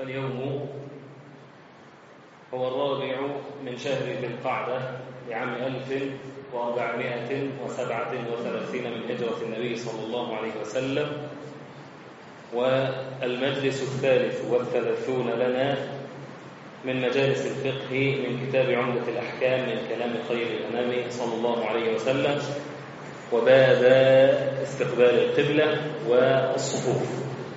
فاليوم هو الرابع من شهر ذي القعدة لعام 1437 من هجرة النبي صلى الله عليه وسلم والمجلس الثالث والثلاثون لنا من مجالس الفقه من كتاب عمدة الأحكام من كلام خير الأنام صلى الله عليه وسلم وباب استقبال القبلة والصفوف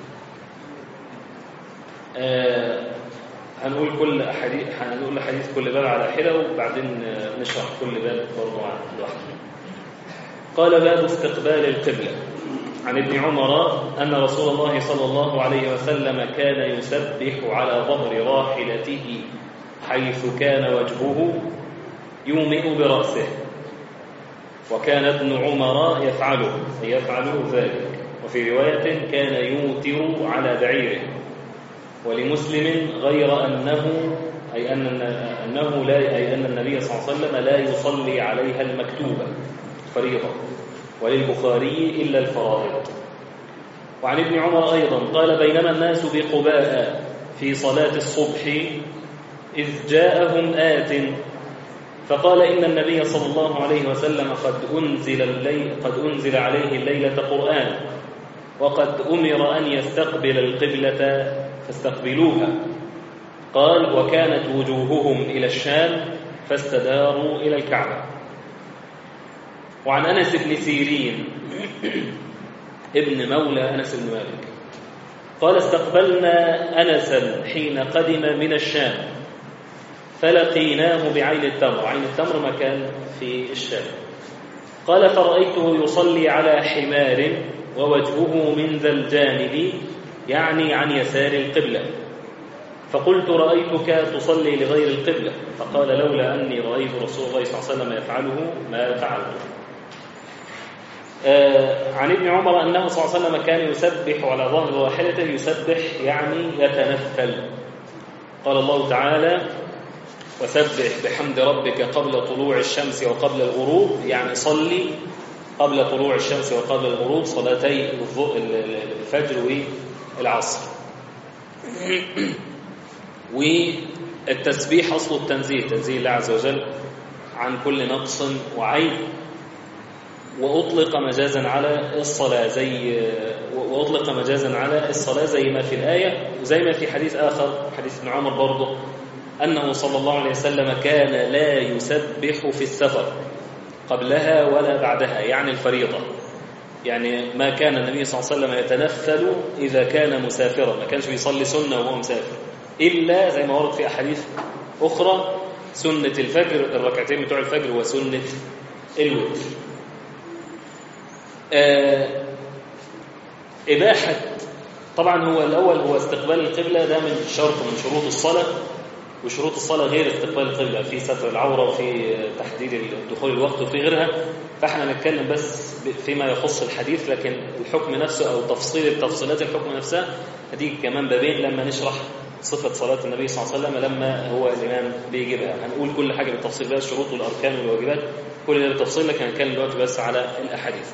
آه هنقول كل أحاديث هنقول حديث كل باب على حدة وبعدين نشرح كل باب برضه لوحده قال باب استقبال القبلة عن ابن عمر أن رسول الله صلى الله عليه وسلم كان يسبح على ظهر راحلته حيث كان وجهه يومئ برأسه وكان ابن عمر يفعله يفعل ذلك وفي رواية كان يوتر على بعيره ولمسلم غير أنه أي أن أنه لا أي أن النبي صلى الله عليه وسلم لا يصلي عليها المكتوبة فريضة وللبخاري إلا الفرائض وعن ابن عمر أيضا قال بينما الناس بقباء في صلاة الصبح إذ جاءهم آت فقال إن النبي صلى الله عليه وسلم قد أنزل, الليل قد أنزل عليه الليلة قرآن وقد أمر أن يستقبل القبلة فاستقبلوها قال وكانت وجوههم إلى الشام فاستداروا إلى الكعبة وعن أنس بن سيرين ابن مولى أنس بن مالك قال استقبلنا أنسا حين قدم من الشام فلقيناه بعين التمر عين التمر مكان في الشام قال فرأيته يصلي على حمار ووجهه من ذا الجانب يعني عن يسار القبلة فقلت رأيتك تصلي لغير القبلة فقال لولا أني رأيت رسول الله صلى الله عليه وسلم يفعله ما فعلته آه عن ابن عمر أنه صلى الله عليه وسلم كان يسبح على ظهر راحلته يسبح يعني يتنفل قال الله تعالى وسبح بحمد ربك قبل طلوع الشمس وقبل الغروب يعني صلي قبل طلوع الشمس وقبل الغروب صلاتي الفجر والعصر والتسبيح أصل التنزيه تنزيه الله عز وجل عن كل نقص وعيب وأطلق مجازا على الصلاة زي وأطلق مجازا على الصلاة زي ما في الآية وزي ما في حديث آخر حديث ابن عمر برضه أنه صلى الله عليه وسلم كان لا يسبح في السفر قبلها ولا بعدها يعني الفريضة يعني ما كان النبي صلى الله عليه وسلم يتنفل إذا كان مسافرا ما كانش بيصلي سنة وهو مسافر إلا زي ما ورد في أحاديث أخرى سنة الفجر الركعتين بتوع الفجر وسنة الوتر آه إباحة طبعا هو الأول هو استقبال القبلة ده من شرط من شروط الصلاة وشروط الصلاة غير استقبال القبلة في ستر العورة وفي تحديد دخول الوقت وفي غيرها فاحنا نتكلم بس فيما يخص الحديث لكن الحكم نفسه أو تفصيل التفصيلات الحكم نفسها هتيجي كمان بابين لما نشرح صفة صلاة النبي صلى الله عليه وسلم لما هو الإمام بيجيبها هنقول كل حاجة بالتفصيل بقى الشروط والأركان والواجبات كل ده بالتفصيل لكن هنتكلم دلوقتي بس على الأحاديث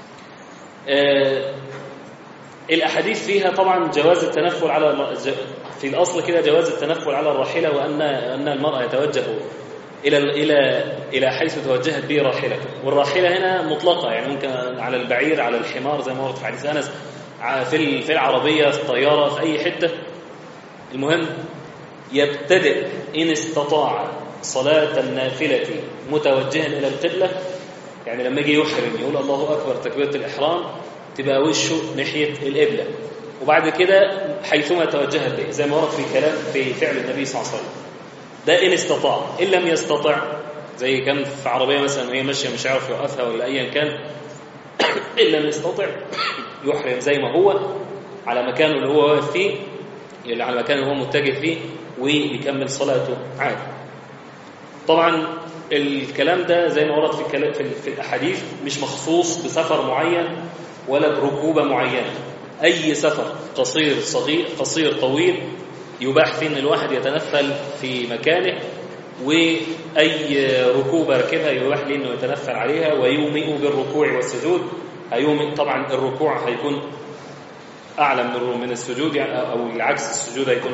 آه الأحاديث فيها طبعا جواز التنفل على في الأصل كده جواز التنفل على الراحلة وأن أن المرأة يتوجه إلى إلى إلى حيث توجهت به راحلته والراحلة هنا مطلقة يعني ممكن على البعير على الحمار زي ما ورد في حديث أنس في في العربية في الطيارة في أي حتة المهم يبتدئ إن استطاع صلاة النافلة متوجها إلى القبلة يعني لما يجي يحرم يقول الله أكبر تكبيرة الإحرام تبقى وشه ناحية القبلة وبعد كده حيثما توجهت به زي ما ورد في كلام في فعل النبي صلى الله عليه وسلم ده إن استطاع إن لم يستطع زي كان في عربية مثلا وهي ماشية مش عارف يوقفها ولا أيا كان إن لم يستطع يحرم زي ما هو على مكانه اللي هو واقف فيه اللي على مكانه اللي هو متجه فيه ويكمل صلاته عادي طبعا الكلام ده زي ما ورد في الكلام في الاحاديث مش مخصوص بسفر معين ولا بركوبه معينه اي سفر قصير صغير قصير طويل يباح فيه ان الواحد يتنفل في مكانه واي ركوبه ركبها يباح له انه يتنفل عليها ويومئ بالركوع والسجود هيومئ طبعا الركوع هيكون اعلى من من السجود يعني او العكس السجود هيكون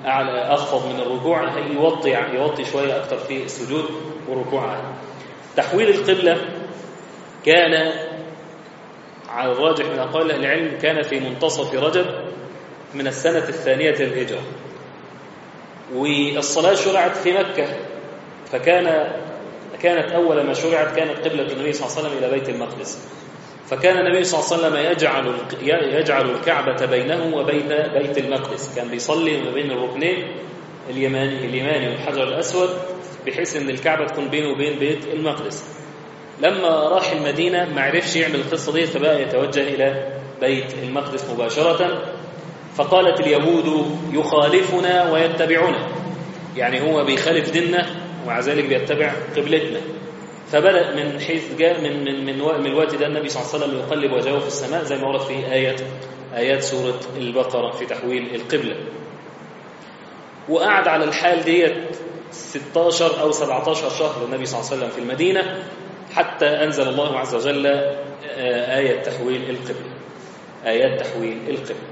أعلى أخفض من الركوع يوطي يوطي شوية أكثر في السجود والركوع عالي تحويل القبلة كان على الراجح من أقوال أهل العلم كان في منتصف رجب من السنة الثانية للهجرة والصلاة شرعت في مكة فكان كانت أول ما شرعت كانت قبلة النبي صلى الله عليه وسلم إلى بيت المقدس فكان النبي صلى الله عليه وسلم يجعل يجعل الكعبة بينه وبين بيت المقدس كان بيصلي ما بين الركنين اليماني اليماني والحجر الأسود بحيث ان الكعبة تكون بينه وبين بيت المقدس لما راح المدينة ما عرفش يعمل القصة دي فبقى يتوجه إلى بيت المقدس مباشرة فقالت اليهود يخالفنا ويتبعنا يعني هو بيخالف ديننا ومع ذلك بيتبع قبلتنا فبدأ من حيث جاء من من من, من الوقت ده النبي صلى الله عليه وسلم يقلب وجهه في السماء زي ما ورد في آية آيات سورة البقرة في تحويل القبلة وقعد على الحال ديت 16 أو 17 شهر النبي صلى الله عليه وسلم في المدينة حتى أنزل الله عز وجل آية تحويل القبلة آيات تحويل القبلة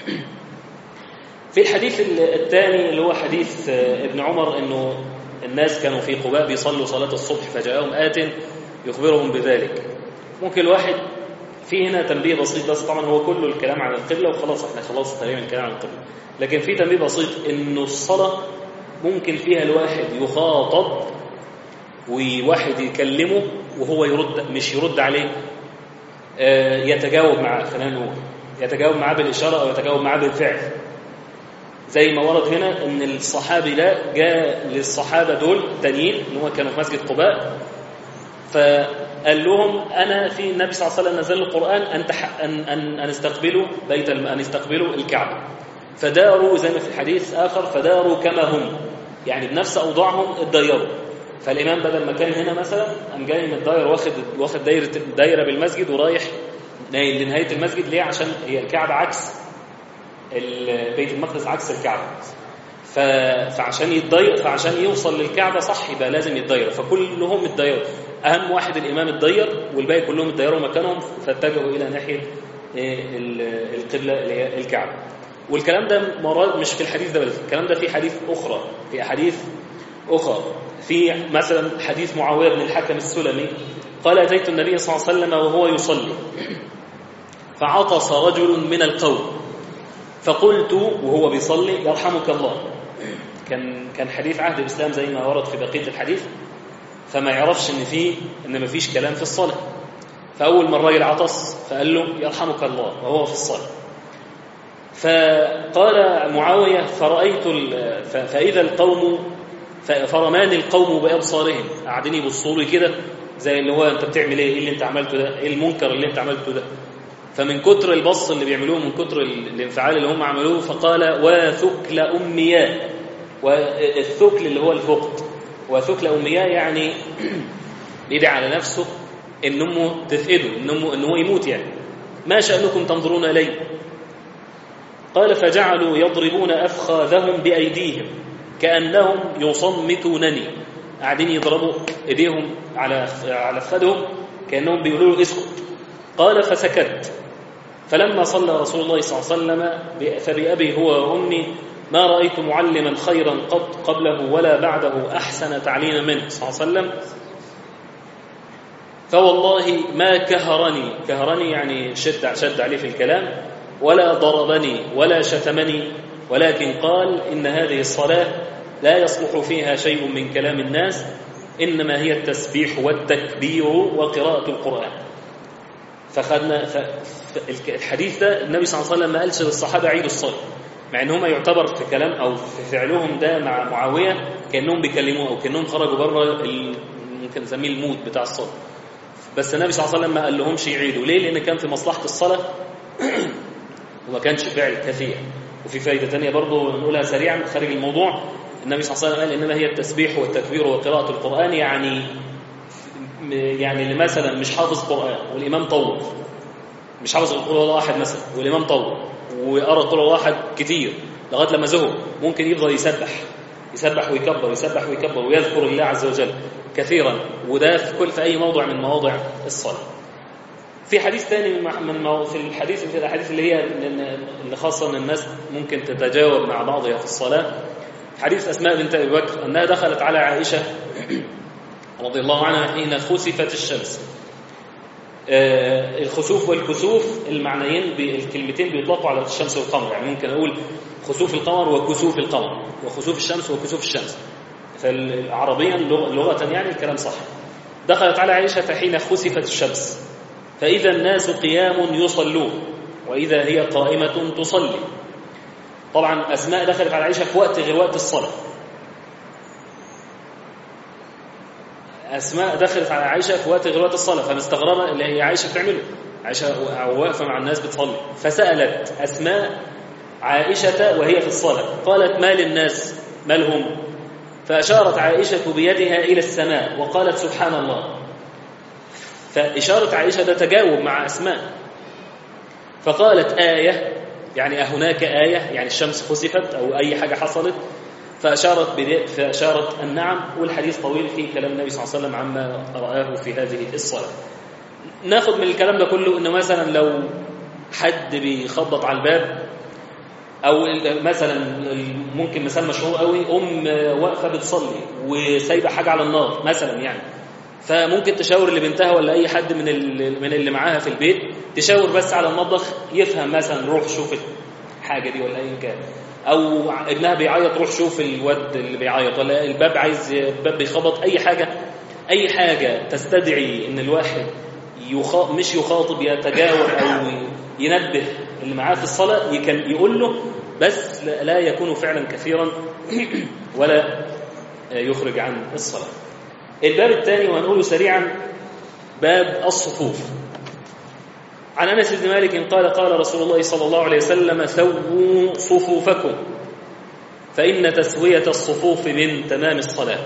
في الحديث الثاني اللي هو حديث ابن عمر أنه الناس كانوا في قباء بيصلوا صلاة الصبح فجاءهم آت يخبرهم بذلك ممكن الواحد في هنا تنبيه بسيط بس طبعا هو كله الكلام عن القبلة وخلاص احنا خلاص تقريبا الكلام عن القبلة لكن في تنبيه بسيط انه الصلاة ممكن فيها الواحد يخاطب وواحد يكلمه وهو يرد مش يرد عليه آه يتجاوب معاه خلينا نقول يتجاوب معاه بالإشارة أو يتجاوب معاه بالفعل زي ما ورد هنا ان الصحابي ده جاء للصحابة دول تانيين اللي هم كانوا في مسجد قباء فقال لهم أنا في النبي صلى الله عليه وسلم نزل القرآن أن, تح... أن, أن, أن استقبلوا بيت الم... أن يستقبلوا الكعبة فداروا زي ما في الحديث آخر فداروا كما هم يعني بنفس أوضاعهم اتضيروا فالإمام بدل ما كان هنا مثلا قام جاي من الداير واخد واخد دايرة دايرة بالمسجد ورايح لنهاية المسجد ليه عشان هي الكعبة عكس بيت المقدس عكس الكعبة ف... فعشان يتضير فعشان يوصل للكعبة صح يبقى لازم يتضير فكلهم اتضيروا أهم واحد الإمام اتضير والباقي كلهم اتضيروا مكانهم فاتجهوا إلى ناحية القبلة اللي هي الكعبة والكلام ده مراد مش في الحديث ده بس الكلام ده في حديث أخرى في أحاديث أخرى في مثلا حديث معاوية بن الحكم السلمي قال أتيت النبي صلى الله عليه وسلم وهو يصلي فعطس رجل من القوم فقلت وهو بيصلي يرحمك الله كان كان حديث عهد الإسلام زي ما ورد في بقية الحديث فما يعرفش ان في ان ما فيش كلام في الصلاة فأول ما الراجل عطس فقال له يرحمك الله وهو في الصلاة فقال معاوية فرأيت فإذا القوم فرماني القوم بأبصارهم قاعدين يبصوا لي كده زي اللي هو انت بتعمل ايه ايه اللي انت عملته ده ايه المنكر اللي انت عملته ده فمن كتر البص اللي بيعملوه من كتر الانفعال اللي هم عملوه فقال وثكل أمياء والثكل اللي هو الفقد وثكل أمياء يعني بيدعي على نفسه ان امه تفقده ان امه ان هو يموت يعني ما شأنكم تنظرون الي قال فجعلوا يضربون أفخاذهم بأيديهم كأنهم يصمتونني قاعدين يضربوا ايديهم على على فخذهم كأنهم بيقولوا له اسكت قال فسكت فلما صلى رسول الله صلى الله عليه وسلم فبأبي هو وأمي ما رأيت معلما خيرا قط قبله ولا بعده أحسن تعليما منه صلى الله عليه وسلم فوالله ما كهرني كهرني يعني شد شد عليه في الكلام ولا ضربني ولا شتمني ولكن قال إن هذه الصلاة لا يصلح فيها شيء من كلام الناس إنما هي التسبيح والتكبير وقراءة القرآن فخدنا الحديث ده النبي صلى الله عليه وسلم ما قالش للصحابة عيدوا الصلاة مع ان هم يعتبر في كلام او في فعلهم ده مع معاويه كانهم بيكلموه او كانهم خرجوا بره ممكن نسميه الموت بتاع الصلاه بس النبي صلى الله عليه وسلم ما قال لهمش يعيدوا ليه لان كان في مصلحه الصلاه وما كانش فعل كثير وفي فائده ثانيه برضه نقولها سريعا خارج الموضوع النبي صلى الله عليه وسلم قال انما هي التسبيح والتكبير وقراءه القران يعني يعني اللي مثلا مش حافظ قران والامام طول مش حافظ القران الله احد مثلا والامام طول وقرا قول الله احد كتير لغايه لما زهق ممكن يفضل يسبح يسبح ويكبر يسبح ويكبر ويذكر الله عز وجل كثيرا وده في كل في اي موضع من مواضع الصلاه في حديث تاني من مو- في الحديث في الاحاديث اللي هي اللي خاصه ان الناس ممكن تتجاوب مع بعضها في الصلاه حديث اسماء بنت ابي بكر انها دخلت على عائشه رضي الله عنها حين خسفت الشمس آه، الخسوف والكسوف المعنيين بالكلمتين بيطلقوا على الشمس والقمر يعني ممكن اقول خسوف القمر وكسوف القمر وخسوف الشمس وكسوف الشمس فعربيا لغ- لغه يعني الكلام صح دخلت على عائشه حين خسفت الشمس فاذا الناس قيام يصلون واذا هي قائمه تصلي طبعا اسماء دخلت على عائشه في وقت غير وقت الصلاه اسماء دخلت على عائشه في وقت غير وقت الصلاه فمستغربه اللي هي عائشه بتعمله عائشه واقفه مع الناس بتصلي فسالت اسماء عائشه وهي في الصلاه قالت ما للناس مالهم فاشارت عائشه بيدها الى السماء وقالت سبحان الله فاشاره عائشه ده تجاوب مع اسماء فقالت ايه يعني أهناك آية يعني الشمس خسفت أو أي حاجة حصلت فأشارت بدي فأشارت النعم والحديث طويل في كلام النبي صلى الله عليه وسلم عما رآه في هذه الصلاة ناخد من الكلام ده كله إنه مثلا لو حد بيخبط على الباب أو مثلا ممكن مثال مشهور قوي أم واقفة بتصلي وسايبة حاجة على النار مثلا يعني فممكن تشاور لبنتها ولا اي حد من من اللي معاها في البيت تشاور بس على المطبخ يفهم مثلا روح شوف الحاجه دي ولا ايا كان او ابنها بيعيط روح شوف الواد اللي بيعيط ولا الباب عايز الباب بيخبط اي حاجه اي حاجه تستدعي ان الواحد يخا... مش يخاطب يتجاوب او ينبه اللي معاه في الصلاه يكن يقول له بس لا يكون فعلا كثيرا ولا يخرج عن الصلاه الباب الثاني وهنقوله سريعا باب الصفوف عن انس بن مالك قال قال رسول الله صلى الله عليه وسلم سووا صفوفكم فان تسويه الصفوف من تمام الصلاه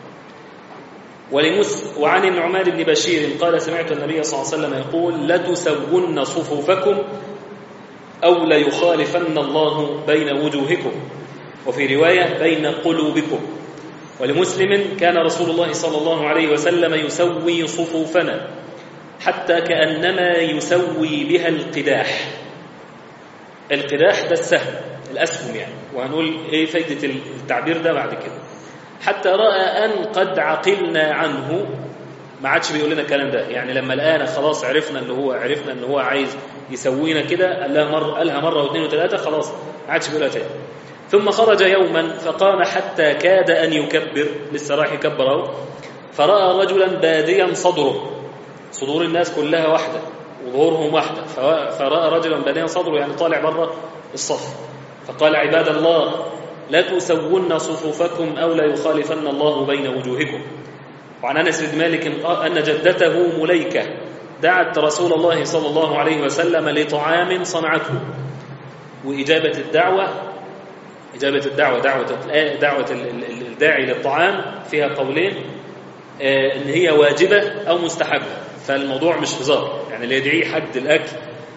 ولمس وعن النعمان بن بشير قال سمعت النبي صلى الله عليه وسلم يقول لتسون صفوفكم او ليخالفن الله بين وجوهكم وفي روايه بين قلوبكم ولمسلم كان رسول الله صلى الله عليه وسلم يسوي صفوفنا حتى كأنما يسوي بها القداح القداح ده السهم الأسهم يعني وهنقول إيه فايدة التعبير ده بعد كده حتى رأى أن قد عقلنا عنه ما عادش بيقول لنا الكلام ده يعني لما لقانا خلاص عرفنا ان هو عرفنا ان هو عايز يسوينا كده قالها مره قالها مره واثنين وثلاثه خلاص ما عادش بيقولها تاني ثم خرج يوما فقام حتى كاد أن يكبر لسه راح يكبر فرأى رجلا باديا صدره صدور الناس كلها واحدة وظهورهم واحدة فرأى رجلا باديا صدره يعني طالع بره الصف فقال عباد الله لا تسون صفوفكم أو لا يخالفن الله بين وجوهكم وعن أنس بن مالك أن جدته مليكة دعت رسول الله صلى الله عليه وسلم لطعام صنعته وإجابة الدعوة إجابة الدعوة دعوة دعوة الداعي للطعام فيها قولين إن هي واجبة أو مستحبة فالموضوع مش هزار يعني اللي يدعيه حد الأكل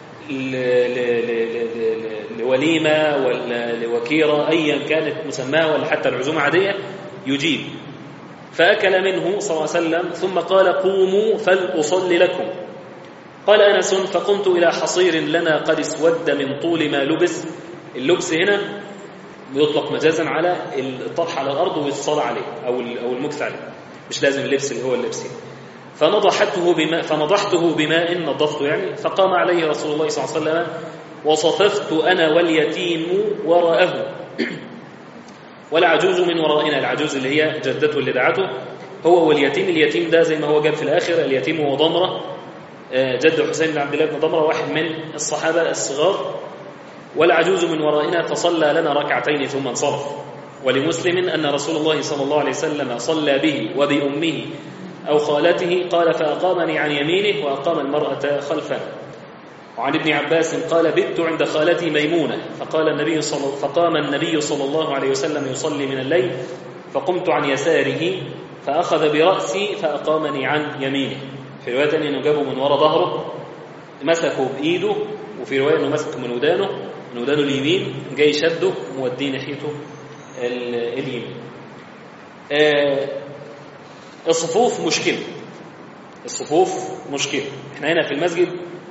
لوليمة ولا لوكيرة أيا كانت مسماه ولا حتى العزومة عادية يجيب فأكل منه صلى الله عليه وسلم ثم قال قوموا فلأصلي لكم قال أنس فقمت إلى حصير لنا قد اسود من طول ما لبس اللبس هنا بيطلق مجازا على الطرح على الارض والصلاه عليه او او المكث عليه مش لازم اللبس اللي هو اللبس فنضحته بماء فنضحته بماء نظفته يعني فقام عليه رسول الله صلى الله عليه وسلم وصففت انا واليتيم وراءه والعجوز من ورائنا العجوز اللي هي جدته اللي دعته هو واليتيم اليتيم ده زي ما هو جاب في الاخر اليتيم هو ضمره جد حسين بن عبد الله بن ضمره واحد من الصحابه الصغار والعجوز من ورائنا فصلى لنا ركعتين ثم انصرف ولمسلم أن رسول الله صلى الله عليه وسلم صلى به وبأمه أو خالته قال فأقامني عن يمينه وأقام المرأة خلفه وعن ابن عباس قال بت عند خالتي ميمونة فقال النبي صلى فقام النبي صلى الله عليه وسلم يصلي من الليل فقمت عن يساره فأخذ برأسي فأقامني عن يمينه في رواية أنه جابه من وراء ظهره مسكه بإيده وفي رواية أنه مسكه من ودانه من ودانه اليمين جاي شده موديه ناحيته اليمين آه الصفوف مشكلة الصفوف مشكلة احنا هنا في المسجد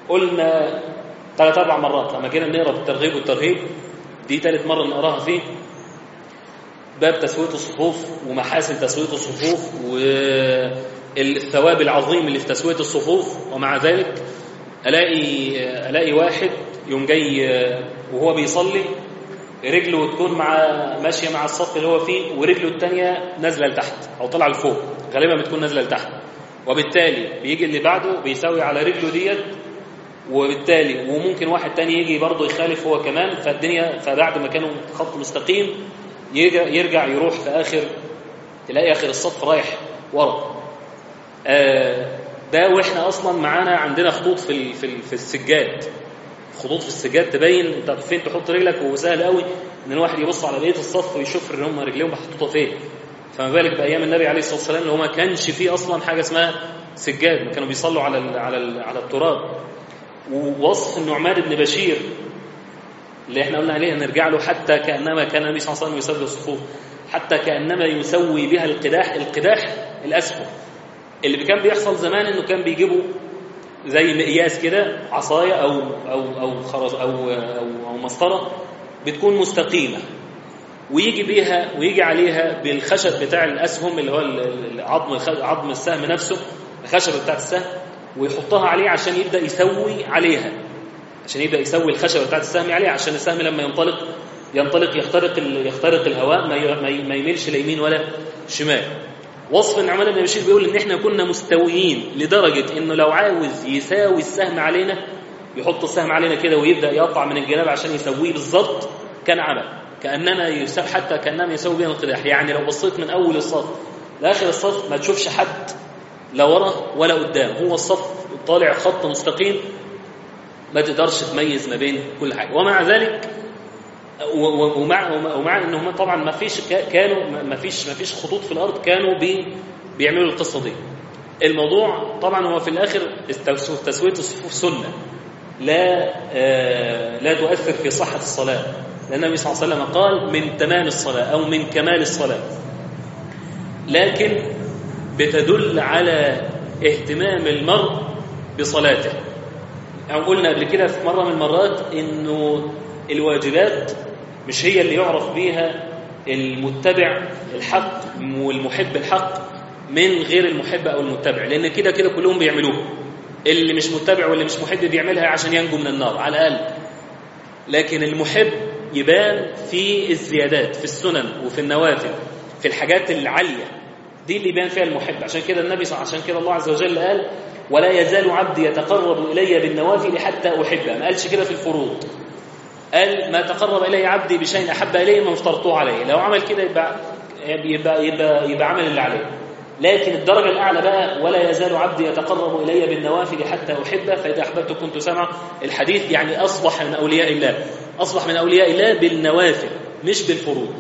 قلنا ثلاث اربع مرات لما جينا نقرا في الترغيب والترهيب دي ثالث مره نقراها فيه باب تسويه الصفوف ومحاسن تسويه الصفوف والثواب العظيم اللي في تسويه الصفوف ومع ذلك الاقي الاقي واحد يوم جاي وهو بيصلي رجله تكون مع ماشيه مع الصف اللي هو فيه ورجله الثانيه نازله لتحت او طالعه لفوق غالبا بتكون نازله لتحت وبالتالي بيجي اللي بعده بيساوي على رجله ديت وبالتالي وممكن واحد تاني يجي برضه يخالف هو كمان فالدنيا فبعد ما كانوا خط مستقيم يرجع, يرجع يروح في اخر تلاقي اخر الصف رايح ورا آه ده واحنا اصلا معانا عندنا خطوط في في في السجاد خطوط في السجاد تبين انت فين تحط رجلك وسهل قوي ان الواحد يبص على بقيه الصف ويشوف ان هم رجليهم محطوطه فين فما بالك بايام النبي عليه الصلاه والسلام اللي هو ما كانش فيه اصلا حاجه اسمها سجاد ما كانوا بيصلوا على ال على ال على التراب ووصف النعمان بن بشير اللي احنا قلنا عليه نرجع له حتى كانما كان النبي صلى الله عليه وسلم يسوي الصفوف حتى كانما يسوي بها القداح القداح الاسهم اللي كان بيحصل زمان انه كان بيجيبوا زي مقياس كده عصايه او او او خرز او او, أو مسطره بتكون مستقيمه ويجي بيها ويجي عليها بالخشب بتاع الاسهم اللي هو عظم عظم السهم نفسه الخشبه بتاعت السهم ويحطها عليه عشان يبدا يسوي عليها عشان يبدا يسوي الخشبه بتاعت السهم عليها عشان السهم لما ينطلق ينطلق يخترق يخترق الهواء ما ما يميلش لا يمين ولا شمال وصف النعمان بن بشير بيقول ان احنا كنا مستويين لدرجه انه لو عاوز يساوي السهم علينا يحط السهم علينا كده ويبدا يقطع من الجناب عشان يسويه بالظبط كان عمل كاننا يساوي حتى كانما يساوي بين القداح يعني لو بصيت من اول الصف لاخر الصف ما تشوفش حد لا ورا ولا قدام هو الصف طالع خط مستقيم ما تقدرش تميز ما بين كل حاجه ومع ذلك ومع ومع انهم طبعا ما فيش كانوا ما فيش ما فيش خطوط في الارض كانوا بي بيعملوا القصه دي الموضوع طبعا هو في الاخر تسويه الصفوف سنه لا آه لا تؤثر في صحه الصلاه لان النبي صلى الله عليه وسلم قال من تمام الصلاه او من كمال الصلاه لكن بتدل على اهتمام المرء بصلاته يعني قلنا قبل كده في مره من المرات انه الواجبات مش هي اللي يعرف بيها المتبع الحق والمحب الحق من غير المحب او المتبع لان كده كده كلهم بيعملوها اللي مش متبع واللي مش محب بيعملها عشان ينجو من النار على الاقل لكن المحب يبان في الزيادات في السنن وفي النوافل في الحاجات العاليه دي اللي يبان فيها المحب عشان كده النبي صلى عشان كده الله عز وجل قال ولا يزال عبدي يتقرب الي بالنوافل حتى احبه ما قالش كده في الفروض قال ما تقرب الي عبدي بشيء احب الي ما افترضته عليه لو عمل كده يبقى يبقى يبقى, يبقى عمل اللي عليه لكن الدرجة الأعلى بقى ولا يزال عبدي يتقرب إلي بالنوافل حتى أحبه فإذا أحببت كنت سمع الحديث يعني أصبح من أولياء الله أصبح من أولياء الله بالنوافل مش بالفروض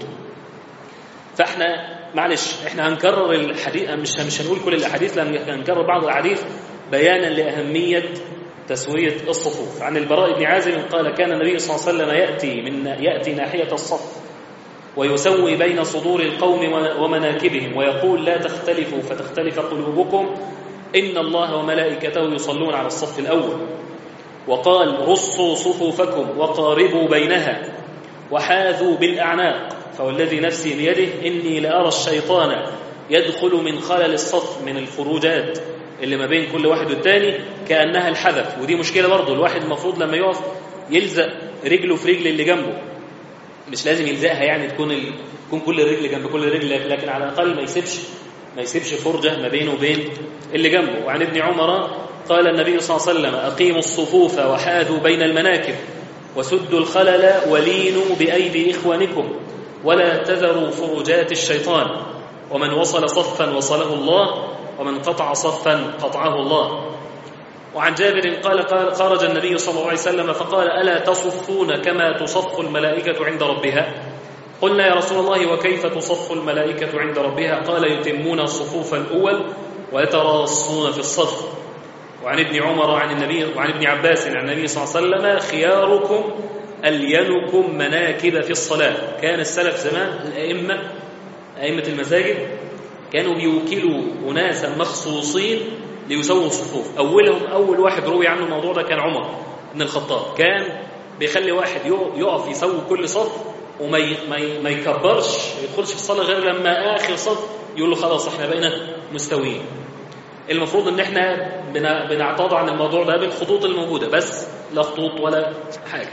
فإحنا معلش إحنا هنكرر الحديث مش مش هنقول كل الأحاديث لأن هنكرر بعض الأحاديث بيانا لأهمية تسوية الصفوف عن البراء بن عازم قال كان النبي صلى الله عليه وسلم يأتي من يأتي ناحية الصف ويسوي بين صدور القوم ومناكبهم ويقول لا تختلفوا فتختلف قلوبكم إن الله وملائكته يصلون على الصف الأول وقال رصوا صفوفكم وقاربوا بينها وحاذوا بالأعناق فوالذي نفسي بيده إني لأرى الشيطان يدخل من خلل الصف من الفروجات اللي ما بين كل واحد والتاني كأنها الحذف ودي مشكلة برضه الواحد المفروض لما يقف يلزق رجله في رجل اللي جنبه مش لازم يلزقها يعني تكون ال... تكون كل رجل جنب كل رجل لكن على الاقل ما يسيبش ما يسيبش فرجه ما بينه وبين اللي جنبه وعن ابن عمر قال النبي صلى الله عليه وسلم اقيموا الصفوف وحاذوا بين المناكب وسدوا الخلل ولينوا بايدي اخوانكم ولا تذروا فرجات الشيطان ومن وصل صفا وصله الله ومن قطع صفا قطعه الله وعن جابر قال, قال خرج النبي صلى الله عليه وسلم فقال ألا تصفون كما تصف الملائكة عند ربها قلنا يا رسول الله وكيف تصف الملائكة عند ربها قال يتمون الصفوف الأول ويتراصون في الصف وعن ابن عمر عن النبي وعن ابن عباس عن النبي صلى الله عليه وسلم خياركم ألينكم مناكب في الصلاة كان السلف زمان الأئمة أئمة المساجد كانوا بيوكلوا أناسا مخصوصين ليسووا الصفوف اولهم اول واحد روي عنه الموضوع ده كان عمر بن الخطاب كان بيخلي واحد يقف يسوي كل صف وما ما ما يكبرش ما يدخلش في الصلاه غير لما اخر صف يقول له خلاص احنا بقينا مستويين المفروض ان احنا بنعتاض عن الموضوع ده بالخطوط الموجوده بس لا خطوط ولا حاجه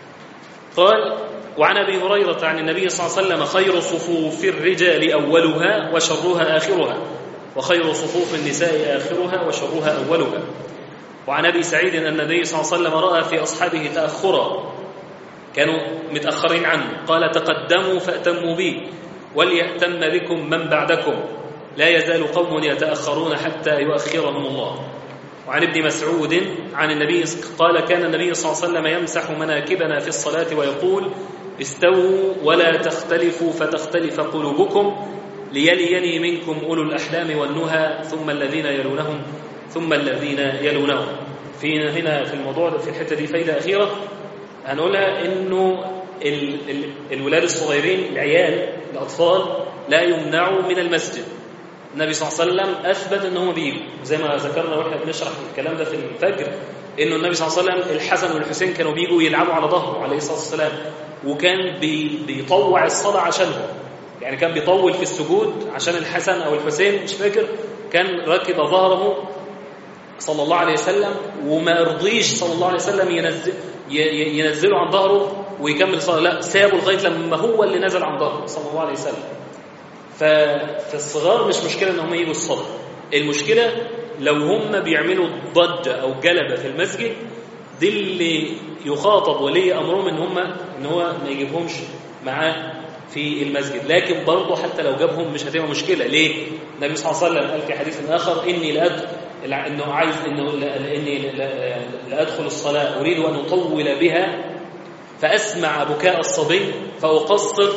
قال وعن ابي هريره عن النبي صلى الله عليه وسلم خير صفوف الرجال اولها وشرها اخرها وخير صفوف النساء اخرها وشرها اولها وعن ابي سعيد ان النبي صلى الله عليه وسلم راى في اصحابه تاخرا كانوا متاخرين عنه قال تقدموا فاتموا بي وليأتم بكم من بعدكم لا يزال قوم يتأخرون حتى يؤخرهم الله وعن ابن مسعود عن النبي قال كان النبي صلى الله عليه وسلم يمسح مناكبنا في الصلاة ويقول استووا ولا تختلفوا فتختلف قلوبكم ليليني منكم أولو الأحلام والنهى ثم الذين يلونهم ثم الذين يلونهم في هنا في الموضوع في الحتة دي فايدة أخيرة هنقولها إنه ال ال الولاد الصغيرين العيال الأطفال لا يمنعوا من المسجد النبي صلى الله عليه وسلم أثبت إن هم بيجوا زي ما ذكرنا وإحنا بنشرح الكلام ده في الفجر إنه النبي صلى الله عليه وسلم الحسن والحسين كانوا بيجوا يلعبوا على ظهره عليه الصلاة والسلام وكان بي بيطوع الصلاة عشانهم يعني كان بيطول في السجود عشان الحسن أو الحسين مش فاكر كان ركب ظهره صلى الله عليه وسلم وما رضيش صلى الله عليه وسلم ينزل ينزله عن ظهره ويكمل الصلاة لا سابه لغاية لما هو اللي نزل عن ظهره صلى الله عليه وسلم ففي الصغار مش مشكلة ان هم يجوا الصلاة المشكلة لو هم بيعملوا ضجة أو جلبة في المسجد دي اللي يخاطب ولي أمرهم ان هم ان هو ما يجيبهمش معاه في المسجد لكن برضه حتى لو جابهم مش هتبقى مشكلة ليه؟ النبي صلى الله عليه وسلم قال في حديث آخر إني لأدخل انه عايز انه اني لادخل الصلاه اريد ان اطول بها فاسمع بكاء الصبي فاقصر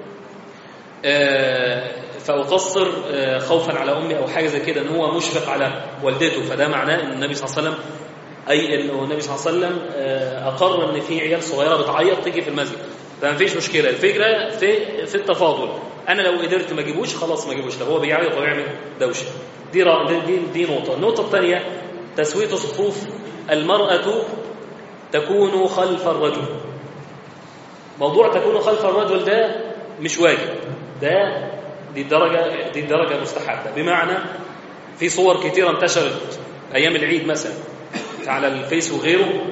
فاقصر خوفا على امي او حاجه زي كده ان هو مشفق على والدته فده معناه ان النبي صلى الله عليه وسلم اي انه النبي صلى الله عليه وسلم اقر ان في عيال صغيره بتعيط تيجي في المسجد فما فيش مشكله الفكره في في التفاضل انا لو قدرت ما اجيبوش خلاص ما اجيبوش لو هو بيعيط ويعمل دوشه دي دي دي نقطه النقطه الثانيه تسويه صفوف المراه تكون خلف الرجل موضوع تكون خلف الرجل ده مش واجب ده دي الدرجه دي الدرجه مستحبه بمعنى في صور كتيره انتشرت ايام العيد مثلا على الفيس وغيره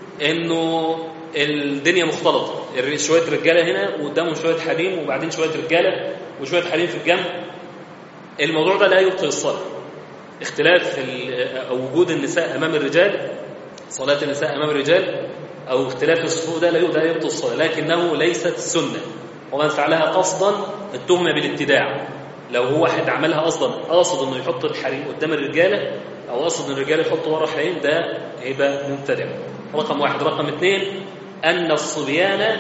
انه الدنيا مختلطه شويه رجاله هنا وقدامهم شويه حريم وبعدين شويه رجاله وشويه حريم في الجنب الموضوع ده لا يبطل الصلاه اختلاف او وجود النساء امام الرجال صلاه النساء امام الرجال او اختلاف الصفوف ده لا يبطل الصلاه لكنه ليست سنه ومن فعلها قصدا اتهم بالابتداع لو هو واحد عملها قصدا قاصد انه يحط الحريم قدام الرجاله او قاصد ان الرجاله يحطوا ورا حريم ده هيبقى مبتدع رقم واحد رقم اثنين ان الصبيان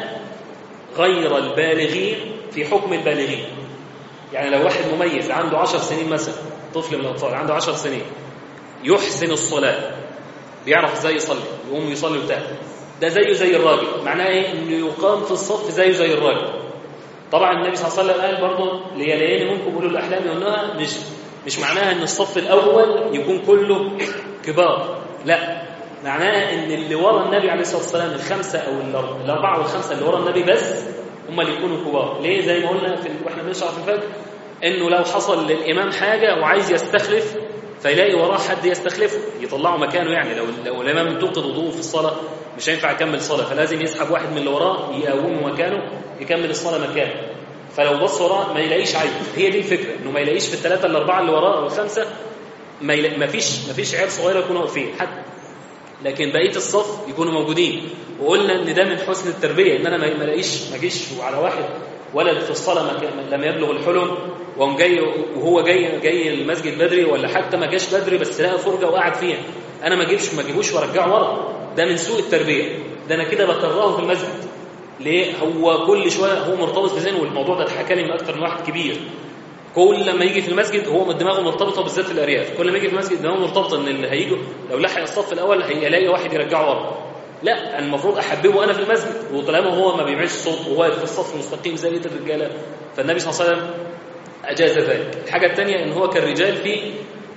غير البالغين في حكم البالغين يعني لو واحد مميز عنده عشر سنين مثلا طفل من الاطفال عنده عشر سنين يحسن الصلاه بيعرف ازاي يصلي يقوم يصلي بتاع ده زيه زي الراجل معناه ايه انه يقام في الصف زيه زي الراجل طبعا النبي صلى الله عليه وسلم قال برضه ليلين منكم اولو الاحلام والنهى مش مش معناها ان الصف الاول يكون كله كبار لا معناها ان اللي ورا النبي عليه الصلاه والسلام الخمسه او الاربعه والخمسه اللي ورا النبي بس هم اللي يكونوا كبار ليه زي ما قلنا في واحنا بنشرح في الفجر انه لو حصل للامام حاجه وعايز يستخلف فيلاقي وراه حد يستخلفه يطلعه مكانه يعني لو لو الامام انتقد وضوءه في الصلاه مش هينفع يكمل صلاه فلازم يسحب واحد من اللي وراه يقومه مكانه يكمل الصلاه مكانه فلو بص وراه ما يلاقيش عيب هي دي الفكره انه ما يلاقيش في الثلاثه الاربعه اللي وراه او الخمسه ما, يلا... ما فيش ما فيش عيال صغيره يكونوا واقفين حد لكن بقيه الصف يكونوا موجودين وقلنا ان ده من حسن التربيه ان انا ما الاقيش ما اجيش على واحد ولد في الصلاه ما لم يبلغ الحلم وقام جاي وهو جاي جاي المسجد بدري ولا حتى ما جاش بدري بس لقى فرجه وقعد فيها انا ما اجيبش ما اجيبوش وارجعه ورا ده من سوء التربيه ده انا كده بكرهه في المسجد ليه هو كل شويه هو مرتبط بذهنه والموضوع ده اتحكى لي من اكتر من واحد كبير كل لما يجي في المسجد هو دماغه مرتبطه بالذات في الارياف كل ما يجي في المسجد دماغه مرتبطه ان اللي هيجوا لو لحق الصف الاول هيلاقي واحد يرجعه ورا لا المفروض احببه انا في المسجد وطالما هو ما بيعملش صوت وهو واقف في الصف مستقيم زي بقيه الرجاله فالنبي صلى الله عليه وسلم اجاز ذلك الحاجه الثانيه ان هو كالرجال في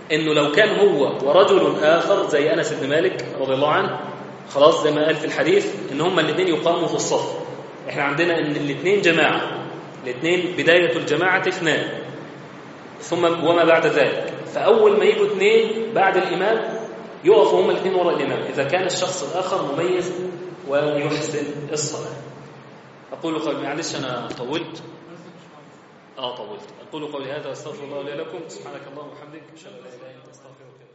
انه لو كان هو ورجل اخر زي انس بن مالك رضي الله عنه خلاص زي ما قال في الحديث ان هما الاثنين يقاموا في الصف احنا عندنا ان الاثنين جماعه الاثنين بدايه الجماعه اثنان ثم وما بعد ذلك فاول ما يجوا اثنين بعد الامام يقفوا هما الاثنين وراء الامام اذا كان الشخص الاخر مميز ويحسن الصلاه اقول قولي معلش انا طولت اه طولت اقول قولي هذا واستغفر الله لي ولكم سبحانك اللهم وبحمدك اشهد ان لا اله الا انت استغفرك